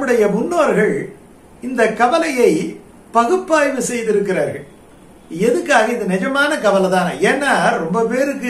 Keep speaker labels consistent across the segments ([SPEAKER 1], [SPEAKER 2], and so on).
[SPEAKER 1] நம்முடைய முன்னோர்கள் இந்த கவலையை பகுப்பாய்வு செய்திருக்கிறார்கள் எதுக்காக இது நிஜமான கவலை தானே ஏன்னா ரொம்ப பேருக்கு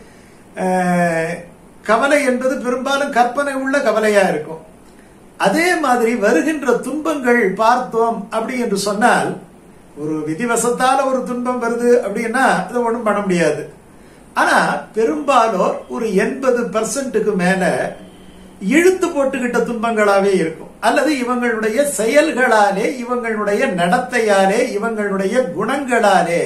[SPEAKER 1] அஹ், கவலை என்பது பெரும்பாலும் கற்பனை உள்ள கவலையா இருக்கும் அதே மாதிரி வருகின்ற துன்பங்கள் பார்த்தோம் அப்படி என்று சொன்னால் ஒரு விதிவசத்தால ஒரு துன்பம் வருது அப்படின்னா அதை ஒன்றும் பண்ண முடியாது ஆனா பெரும்பாலோர் ஒரு எண்பது பர்சன்ட்டுக்கு மேல இழுத்து போட்டுக்கிட்ட துன்பங்களாவே இருக்கும் அல்லது இவங்களுடைய செயல்களாலே இவங்களுடைய நடத்தையாலே இவங்களுடைய குணங்களாலே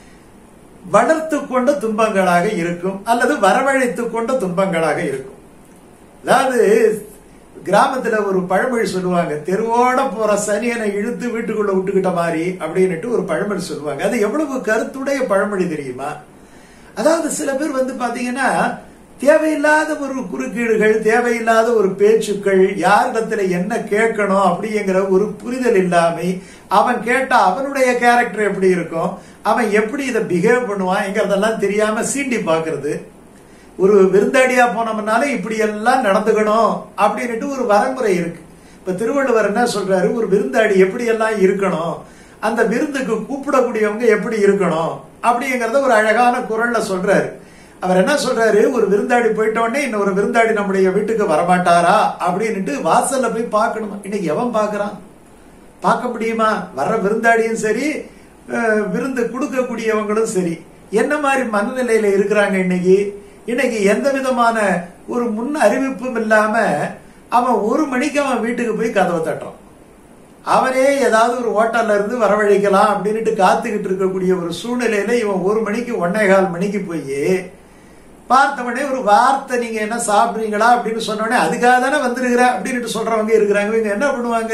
[SPEAKER 1] வளர்த்து கொண்ட துன்பங்களாக இருக்கும் அல்லது வரவழைத்து கொண்ட துன்பங்களாக இருக்கும் அதாவது கிராமத்துல ஒரு பழமொழி சொல்லுவாங்க தெருவோட போற சனியனை இழுத்து வீட்டுக்குள்ள விட்டுக்கிட்ட மாதிரி அப்படின்னுட்டு ஒரு பழமொழி சொல்லுவாங்க அது எவ்வளவு கருத்துடைய பழமொழி தெரியுமா அதாவது சில பேர் வந்து பாத்தீங்கன்னா தேவையில்லாத ஒரு குறுக்கீடுகள் தேவையில்லாத ஒரு பேச்சுக்கள் யாரிடத்துல என்ன கேட்கணும் அப்படிங்கிற ஒரு புரிதல் இல்லாமை அவன் கேட்டா அவனுடைய கேரக்டர் எப்படி இருக்கும் அவன் எப்படி இதை பிஹேவ் பண்ணுவான்ங்கிறதெல்லாம் தெரியாம சீண்டி பாக்குறது ஒரு விருந்தாடியா போனோம்னாலே இப்படி எல்லாம் நடந்துக்கணும் அப்படின்னுட்டு ஒரு வரமுறை இருக்கு இப்ப திருவள்ளுவர் என்ன சொல்றாரு ஒரு விருந்தாடி எப்படி எல்லாம் இருக்கணும் அந்த விருந்துக்கு கூப்பிடக்கூடியவங்க எப்படி இருக்கணும் அப்படிங்கறத ஒரு அழகான குரல்ல சொல்றாரு அவர் என்ன சொல்றாரு ஒரு விருந்தாடி போயிட்ட உடனே இன்னொரு விருந்தாடி நம்முடைய வீட்டுக்கு வரமாட்டாரா அப்படின்னுட்டு வாசல்ல போய் பார்க்கணும் இன்னைக்கு எவன் பார்க்கறான் பார்க்க முடியுமா வர்ற விருந்தாடியும் சரி அஹ், விருந்து கொடுக்கக்கூடியவங்களும் சரி என்ன மாதிரி மனநிலையில இருக்கிறாங்க இன்னைக்கு இன்னைக்கு எந்த விதமான ஒரு முன் அறிவிப்பும் இல்லாம அவன் ஒரு மணிக்கு அவன் வீட்டுக்கு போய் கதவை தட்டுறான் அவனே ஏதாவது ஒரு ஹோட்டல்ல இருந்து வரவழைக்கலாம் அப்படின்னுட்டு காத்துக்கிட்டு இருக்கக்கூடிய ஒரு சூழ்நிலையில இவன் ஒரு மணிக்கு ஒன்னே கால் மணிக்கு போய் பார்த்தவொடனே ஒரு வார்த்தை நீங்க என்ன சாப்பிடுறீங்களா அப்படின்னு சொன்ன உடனே அதுக்காக தானே வந்திருக்கிற அப்படின்னுட்டு சொல்றவங்க இருக்கிறாங்க இவங்க என்ன பண்ணுவாங்க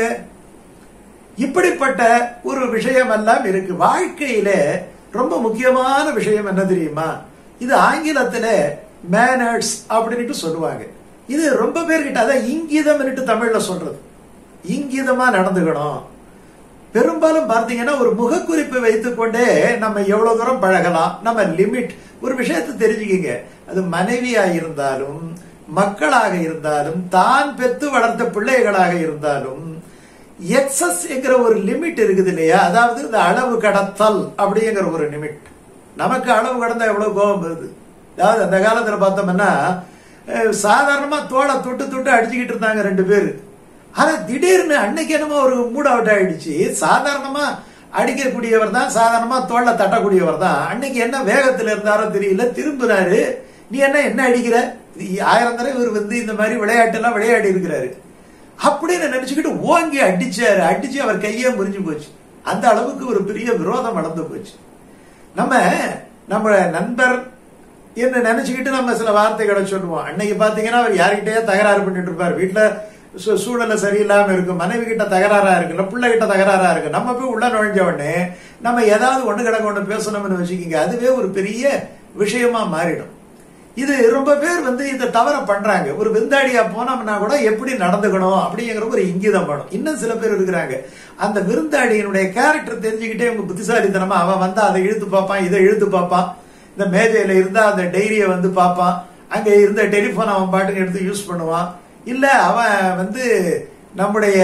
[SPEAKER 1] இப்படிப்பட்ட ஒரு விஷயம் எல்லாம் இருக்கு வாழ்க்கையில ரொம்ப முக்கியமான விஷயம் என்ன தெரியுமா இது ஆங்கிலத்துல மேனர்ஸ் அப்படின்னுட்டு சொல்லுவாங்க இது ரொம்ப பேர்கிட்ட அதான் இங்கிதம் தமிழ்ல சொல்றது இங்கிதமா நடந்துக்கணும் பெரும்பாலும் பார்த்தீங்கன்னா ஒரு முகக்குறிப்பு வைத்துக்கொண்டே நம்ம எவ்வளவு தூரம் பழகலாம் நம்ம லிமிட் ஒரு விஷயத்தை தெரிஞ்சுக்கிங்க அது மனைவியா இருந்தாலும் மக்களாக இருந்தாலும் தான் பெத்து வளர்த்த பிள்ளைகளாக இருந்தாலும் எக்ஸஸ் என்கிற ஒரு லிமிட் இருக்குது இல்லையா அதாவது இந்த அளவு கடத்தல் அப்படிங்கிற ஒரு லிமிட் நமக்கு அளவு கடந்தா எவ்வளவு கோபம் வருது அதாவது அந்த காலத்துல பார்த்தோம்னா அஹ், சாதாரணமா தோலை தொட்டு தொட்டு அடிச்சுக்கிட்டு இருந்தாங்க ரெண்டு பேரு ஆனா திடீர்னு அன்னைக்கு என்னமோ ஒரு மூட் அவுட் ஆயிடுச்சு சாதாரணமா அடிக்கக்கூடியவர் தான் சாதாரணமா தோல்ல தட்டக்கூடியவர் தான் அன்னைக்கு என்ன வேகத்துல இருந்தாரோ தெரியல திரும்புறாரு நீ என்ன என்ன அடிக்கிற இது ஆயிரம் தடவை இவர் வந்து இந்த மாதிரி விளையாட்டு எல்லாம் விளையாடி இருக்கிறாரு அப்படின்னு நினைச்சுக்கிட்டு ஓங்கி அடிச்சாரு அடிச்சு அவர் கையே முறிஞ்சு போச்சு அந்த அளவுக்கு ஒரு பெரிய விரோதம் வளர்ந்து போச்சு நம்ம நம்ம நண்பர் என்று நினைச்சுக்கிட்டு நம்ம சில வார்த்தைகளை சொல்லுவோம் அன்னைக்கு பாத்தீங்கன்னா அவர் யார்கிட்டயே தகராறு பண்ணிட்டு இருப்பார் வீட்டுல சூ- சூழல்ல சரியில்லாம இருக்கும் மனைவி கிட்ட தகராறா இருக்கு இல்ல பிள்ளை கிட்ட தகராறா இருக்கு நம்ம போய் உள்ள நுழைஞ்ச உடனே நம்ம ஏதாவது ஒண்ணு கிடக்க ஒண்ணு பேசணும்னு வச்சுக்கிங்க அதுவே ஒரு பெரிய விஷயமா மாறிடும் இது ரொம்ப பேர் வந்து இந்த தவற பண்றாங்க ஒரு விருந்தாடியா போனோம்னா கூட எப்படி நடந்துக்கணும் அப்படிங்கிற ஒரு இங்கிதம் படும் இன்னும் சில பேர் இருக்கிறாங்க அந்த விருந்தாடியினுடைய கேரக்டர் தெரிஞ்சுக்கிட்டே உங்க புத்திசாலித்தனமா அவன் வந்தா அதை இழுத்து பார்ப்பான் இதை இழுத்து பார்ப்பான் இந்த மேஜையில இருந்தா அந்த டைரியை வந்து பார்ப்பான் அங்க இருந்த டெலிபோன் அவன் பாட்டுக்கு எடுத்து யூஸ் பண்ணுவான் இல்ல அவன் வந்து நம்முடைய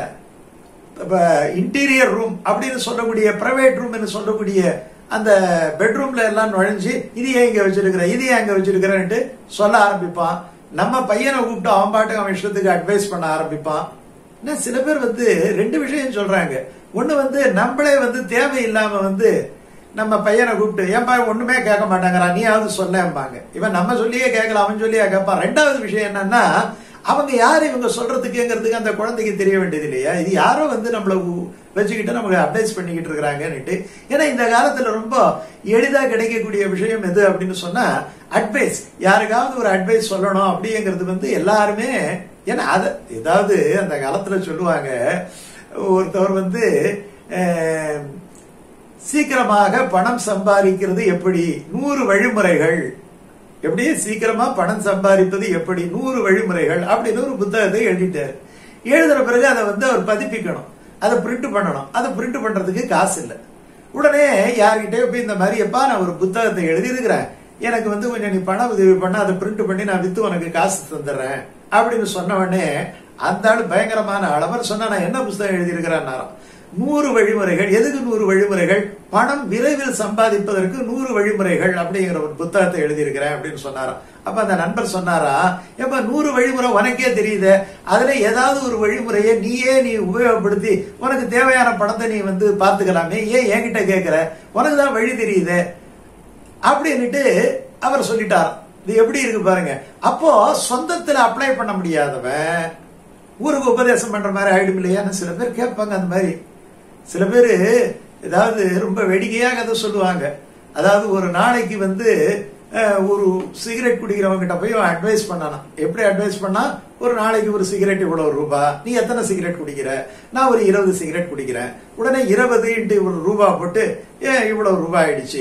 [SPEAKER 1] இன்டீரியர் ரூம் அப்படின்னு சொல்லக்கூடிய பிரைவேட் ரூம் சொல்லக்கூடிய அந்த பெட்ரூம்ல எல்லாம் நுழைஞ்சு இது ஏன் இங்க வச்சிருக்கிற இது ஏன் இங்க வச்சிருக்கிறேன்ட்டு சொல்ல ஆரம்பிப்பான் நம்ம பையனை கூப்பிட்டு அவன் பாட்டுக்கு அவன் இஷ்டத்துக்கு அட்வைஸ் பண்ண ஆரம்பிப்பான் இன்னும் சில பேர் வந்து ரெண்டு விஷயம் சொல்றாங்க ஒண்ணு வந்து நம்மளே வந்து தேவையில்லாம வந்து நம்ம பையனை கூப்பிட்டு ஏன்பா ஒண்ணுமே கேட்க மாட்டாங்கறா நீயாவது சொல்லேம்பாங்க இவன் நம்ம சொல்லியே கேட்கல அவன் சொல்லியே கேட்பான் ரெண்டாவது விஷயம் என்னன்னா அவங்க யாரு இவங்க சொல்றதுக்குங்கிறதுக்கு அந்த குழந்தைக்கு தெரிய வேண்டியது இல்லையா இது யாரோ வந்து நம்மள உ- வச்சுக்கிட்டு நமக்கு அட்வைஸ் பண்ணிக்கிட்டு இருக்கிறாங்கன்னுட்டு ஏன்னா இந்த காலத்துல ரொம்ப எளிதா கிடைக்கக்கூடிய விஷயம் எது அப்படின்னு சொன்னா அட்வைஸ் யாருக்காவது ஒரு அட்வைஸ் சொல்லணும் அப்படிங்கிறது வந்து எல்லாருமே ஏன்னா அது ஏதாவது அந்த காலத்துல சொல்லுவாங்க ஒருத்தவர் வந்து அஹ், சீக்கிரமாக பணம் சம்பாதிக்கிறது எப்படி நூறு வழிமுறைகள் எப்படி சீக்கிரமா பணம் சம்பாதிப்பது எப்படி நூறு வழிமுறைகள் அப்படின்னு ஒரு புத்தகத்தை எழுதிட்டாரு எழுதுற பிறகு அதை வந்து அவர் பதிப்பிக்கணும் அதை பிரிண்ட் பண்ணணும் அதை பிரிண்ட் பண்றதுக்கு காசு இல்லை உடனே யார்கிட்டயே போய் இந்த மாதிரி எப்பா நான் ஒரு புத்தகத்தை எழுதியிருக்கிறேன் எனக்கு வந்து கொஞ்சம் நீ பண உதவி பண்ண அதை பிரிண்ட் பண்ணி நான் வித்து உனக்கு காசு தந்துடுறேன் அப்படின்னு சொன்ன உடனே அந்த ஆள் பயங்கரமான ஆள் அவர் சொன்னா நான் என்ன புஸ்தகம் எழுதியிருக்கிறேன்னாராம் நூறு வழிமுறைகள் எதுக்கு நூறு வழிமுறைகள் பணம் விரைவில் சம்பாதிப்பதற்கு நூறு வழிமுறைகள் அப்படிங்கிற ஒரு புத்தகத்தை எழுதியிருக்கிறேன் அப்படின்னு சொன்னாராம் அப்ப அந்த நண்பர் சொன்னாரா எப்ப நூறு வழிமுறை உனக்கே தெரியுது அதுல ஏதாவது ஒரு வழிமுறையை நீயே நீ உபயோகப்படுத்தி உனக்கு தேவையான பணத்தை நீ வந்து பார்த்துக்கலாமே ஏன் என்கிட்ட கேட்கிற உனக்கு தான் வழி தெரியுது அப்படின்னுட்டு அவர் சொல்லிட்டார் இது எப்படி இருக்கு பாருங்க அப்போ சொந்தத்துல அப்ளை பண்ண முடியாதவன் ஊருக்கு உபதேசம் பண்ற மாதிரி ஆயிடும் இல்லையான்னு சில பேர் கேட்பாங்க அந்த மாதிரி சில பேர் ஏதாவது ரொம்ப வெடிக்கையாக அதை சொல்லுவாங்க அதாவது ஒரு நாளைக்கு வந்து அஹ், ஒரு சிகரெட் குடிக்கிறவங்க கிட்ட போய் அட்வைஸ் பண்ணலாம் எப்படி அட்வைஸ் பண்ணா ஒரு நாளைக்கு ஒரு சிகரெட் இவ்வளவு ரூபா நீ எத்தனை சிகரெட் குடிக்கிற நான் ஒரு இருபது சிகரெட் குடிக்கிறேன் உடனே இருபது இன்ட்டு ஒரு ரூபா போட்டு ஏன் இவ்வளவு ரூபாய் ஆயிடுச்சு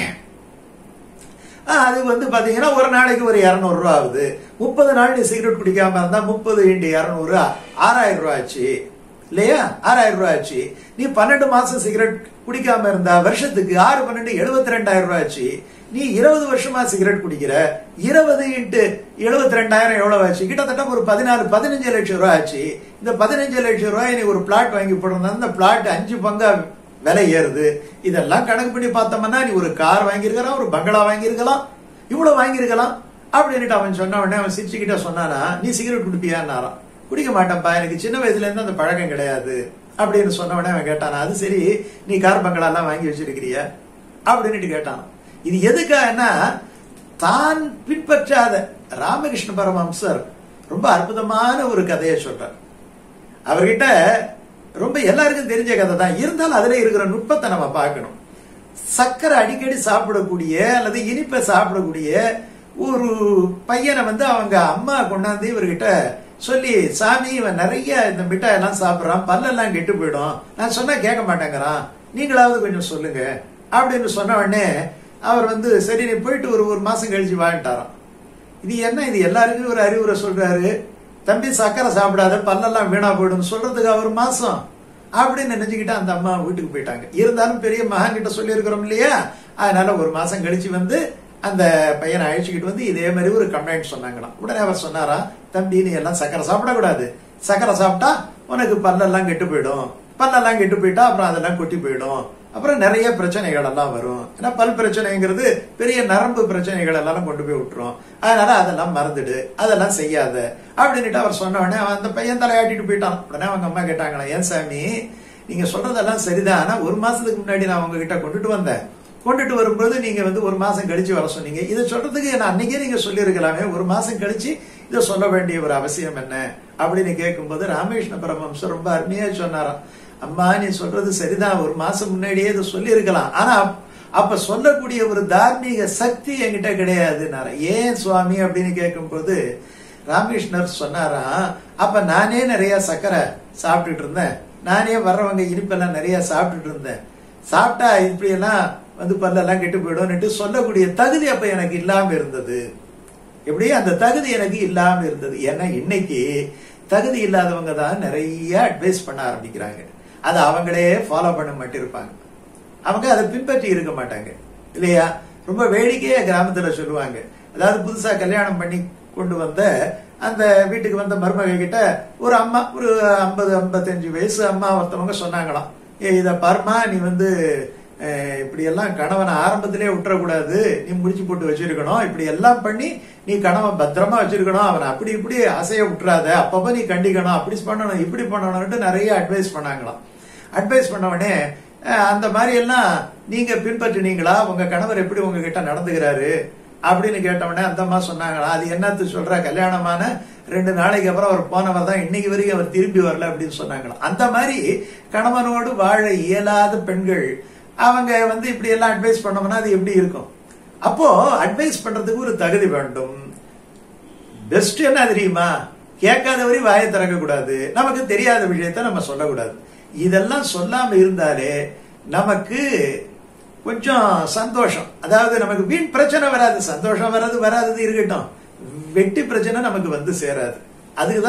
[SPEAKER 1] ஆஹ், அது வந்து பாத்தீங்கன்னா ஒரு நாளைக்கு ஒரு இருநூறு ரூபா ஆகுது முப்பது நாள் நீ சிகரெட் குடிக்காம இருந்தா முப்பது இன்டு இருநூறு ஆறாயிரம் ரூபாய் ஆச்சு இல்லையா ஆறாயிரம் ரூபாய் ஆச்சு நீ பன்னெண்டு மாசம் சிகரெட் குடிக்காம இருந்தா வருஷத்துக்கு ஆறு பன்னெண்டு எழுபத்தி ரெண்டாயிரம் ரூபாய் ஆச்சு நீ இருபது வருஷமா சிகரெட் குடிக்கிற இருபது இன்ட்டு எழுபத்தி ரெண்டாயிரம் எவ்வளவு ஆச்சு கிட்டத்தட்ட ஒரு பதினாறு பதினஞ்சு லட்சம் ரூபாய் ஆச்சு இந்த பதினஞ்சு லட்சம் ரூபாய் நீ ஒரு பிளாட் வாங்கி போடுறதா அந்த பிளாட் அஞ்சு பங்கா விலை ஏறுது இதெல்லாம் கணக்கு பண்ணி பார்த்தோம்னா நீ ஒரு கார் வாங்கியிருக்கலாம் ஒரு பங்களா வாங்கியிருக்கலாம் இவ்வளவு வாங்கியிருக்கலாம் அப்படின்னுட்டு அவன் சொன்ன உடனே அவன் சிரிச்சுக்கிட்ட சொன்னானா நீ சிகரெட் குடிப்பியான்னாராம் குடிக்க மாட்டேன்ப்பா எனக்கு சின்ன வயசுல இருந்து அந்த பழக்கம் கிடையாது அப்படின்னு சொன்ன உடனே அவன் கேட்டானா அது சரி நீ கார் பங்களா எல்லாம் வாங்கி வச்சிருக்கிறிய அப்படின்னுட்டு கேட்டான் இது எதுக்காகன்னா தான் பின்பற்றாத ராமகிருஷ்ண பரமஹம்சர் ரொம்ப அற்புதமான ஒரு கதையை சொல்றார் அவர்கிட்ட ரொம்ப எல்லாருக்கும் தெரிஞ்ச கதை தான் இருந்தாலும் அதுல இருக்கிற நுட்பத்தை நம்ம பார்க்கணும் சர்க்கரை அடிக்கடி சாப்பிடக்கூடிய அல்லது இனிப்பை சாப்பிடக்கூடிய ஒரு பையனை வந்து அவங்க அம்மா கொண்டாந்து இவர்கிட்ட சொல்லி சாமி இவன் நிறைய இந்த மிட்டாய் எல்லாம் சாப்பிடுறான் பல்லெல்லாம் கெட்டு போயிடும் நான் சொன்னா கேட்க மாட்டேங்கிறான் நீங்களாவது கொஞ்சம் சொல்லுங்க அப்படின்னு சொன்ன உடனே அவர் வந்து சரி நீ போயிட்டு ஒரு ஒரு மாசம் கழிச்சு வாழ்ந்துட்டாராம் இது என்ன இது எல்லாருக்கும் ஒரு அறிவுரை சொல்றாரு தம்பி சக்கரை சாப்பிடாத பல்லெல்லாம் வீணா போயிடும் சொல்றதுக்கு ஒரு மாசம் அப்படின்னு நினைச்சுக்கிட்டு அந்த அம்மா வீட்டுக்கு போயிட்டாங்க இருந்தாலும் பெரிய மகன் கிட்ட சொல்லி இருக்கிறோம் இல்லையா அதனால ஒரு மாசம் கழிச்சு வந்து அந்த பையனை அழைச்சிக்கிட்டு வந்து இதே மாதிரி ஒரு கம்ப்ளைண்ட் சொன்னாங்களாம் உடனே அவர் சொன்னாரா தம்பி நீ எல்லாம் சக்கரை சாப்பிடக்கூடாது சக்கரை சாப்பிட்டா உனக்கு பல்லெல்லாம் கெட்டு போயிடும் பல்லெல்லாம் கெட்டு போயிட்டா அப்புறம் அதெல்லாம் கொட்டி போயிடும் அப்புறம் நிறைய பிரச்சனைகள் எல்லாம் வரும் ஏன்னா பல் பிரச்சனைங்கிறது பெரிய நரம்பு பிரச்சனைகள் எல்லாம் கொண்டு போய் விட்டுரும் அதனால அதெல்லாம் மறந்துடு அதெல்லாம் செய்யாத அப்படின்னுட்டு அவர் சொன்ன உடனே அவன் அந்த பையன் தலையாட்டிட்டு போயிட்டான் உடனே அவங்க அம்மா கேட்டாங்களா ஏன் சாமி நீங்க சொல்றதெல்லாம் சரிதான் ஆனா ஒரு மாசத்துக்கு முன்னாடி நான் உங்ககிட்ட கொண்டுட்டு வந்தேன் கொண்டுட்டு வரும்போது நீங்க வந்து ஒரு மாசம் கழிச்சு வர சொன்னீங்க இதை சொல்றதுக்கு நான் அன்னைக்கே நீங்க சொல்லியிருக்கலாமே ஒரு மாசம் கழிச்சு இதை சொல்ல வேண்டிய ஒரு அவசியம் என்ன அப்படின்னு கேட்கும்போது ராமகிருஷ்ண பரமஹம்சர் ரொம்ப அருமையா சொன்னாராம் அம்மா நீ சொல்றது சரிதான் ஒரு மாசம் முன்னாடியே இதை சொல்லியிருக்கலாம் ஆனா அப்ப சொல்லக்கூடிய ஒரு தார்மீக சக்தி என்கிட்ட கிடையாதுன்னாரா ஏன் சுவாமி அப்படின்னு கேட்கும்போது ராமகிருஷ்ணர் சொன்னாராம் அப்ப நானே நிறைய சக்கரை சாப்பிட்டுட்டு இருந்தேன் நானே வர்றவங்க இனிப்பெல்லாம் நிறைய சாப்பிட்டுட்டு இருந்தேன் சாப்பிட்டா இப்படி எல்லாம் வந்து பல்லெல்லாம் கெட்டு போயிடும்னுட்டு சொல்லக்கூடிய தகுதி அப்ப எனக்கு இல்லாம இருந்தது எப்படி அந்த தகுதி எனக்கு இல்லாம இருந்தது ஏன்னா இன்னைக்கு தகுதி இல்லாதவங்க தான் நிறைய அட்வைஸ் பண்ண ஆரம்பிக்கிறாங்க அதை அவங்களே ஃபாலோ பண்ண மாட்டிருப்பாங்க அவங்க அதை பின்பற்றி இருக்க மாட்டாங்க இல்லையா ரொம்ப வேடிக்கையா கிராமத்துல சொல்லுவாங்க அதாவது புதுசா கல்யாணம் பண்ணி கொண்டு வந்த அந்த வீட்டுக்கு வந்த மருமக கிட்ட ஒரு அம்மா ஒரு ஐம்பது ஐம்பத்தஞ்சு வயசு அம்மா ஒருத்தவங்க சொன்னாங்களாம் ஏ இத பாருமா நீ வந்து அஹ், இப்படி எல்லாம் கணவனை ஆரம்பத்திலே விட்டுறக்கூடாது நீ முடிச்சு போட்டு வச்சிருக்கணும் இப்படி எல்லாம் பண்ணி நீ கணவன் பத்திரமா வச்சிருக்கணும் அவனை அப்படி இப்படி அசைய விட்டுறாத அப்பப்ப நீ கண்டிக்கணும் அப்படி பண்ணணும் இப்படி பண்ணணும்ட்டு நிறைய அட்வைஸ் பண்ணாங்களாம் அட்வைஸ் பண்ண உடனே அஹ், அந்த மாதிரி எல்லாம் நீங்க பின்பற்றினீங்களா உங்க கணவர் எப்படி உங்ககிட்ட நடந்துக்கிறாரு அப்படின்னு கேட்ட உடனே அந்த அம்மா சொன்னாங்களா அது என்னத்து சொல்ற கல்யாணமான ரெண்டு நாளைக்கு அப்புறம் அவர் போனவர் தான் இன்னைக்கு வரைக்கும் அவர் திரும்பி வரல அப்படின்னு சொன்னாங்களாம் அந்த மாதிரி கணவனோடு வாழ இயலாத பெண்கள் அவங்க வந்து இப்படி எல்லாம் அட்வைஸ் பண்ணோம்னா அது எப்படி இருக்கும் அப்போ அட்வைஸ் பண்றதுக்கு ஒரு தகுதி வேண்டும் பெஸ்ட் என்ன தெரியுமா கேட்காதவரை வாயை திறக்க கூடாது நமக்கு தெரியாத விஷயத்த நம்ம சொல்லக்கூடாது இதெல்லாம் சொல்லாம இருந்தாலே நமக்கு கொஞ்சம் சந்தோஷம் அதாவது நமக்கு வீண் பிரச்சனை வராது சந்தோஷம் வராது வராதது இருக்கட்டும் வெட்டி பிரச்சனை நமக்கு வந்து சேராது அதுக்குதான்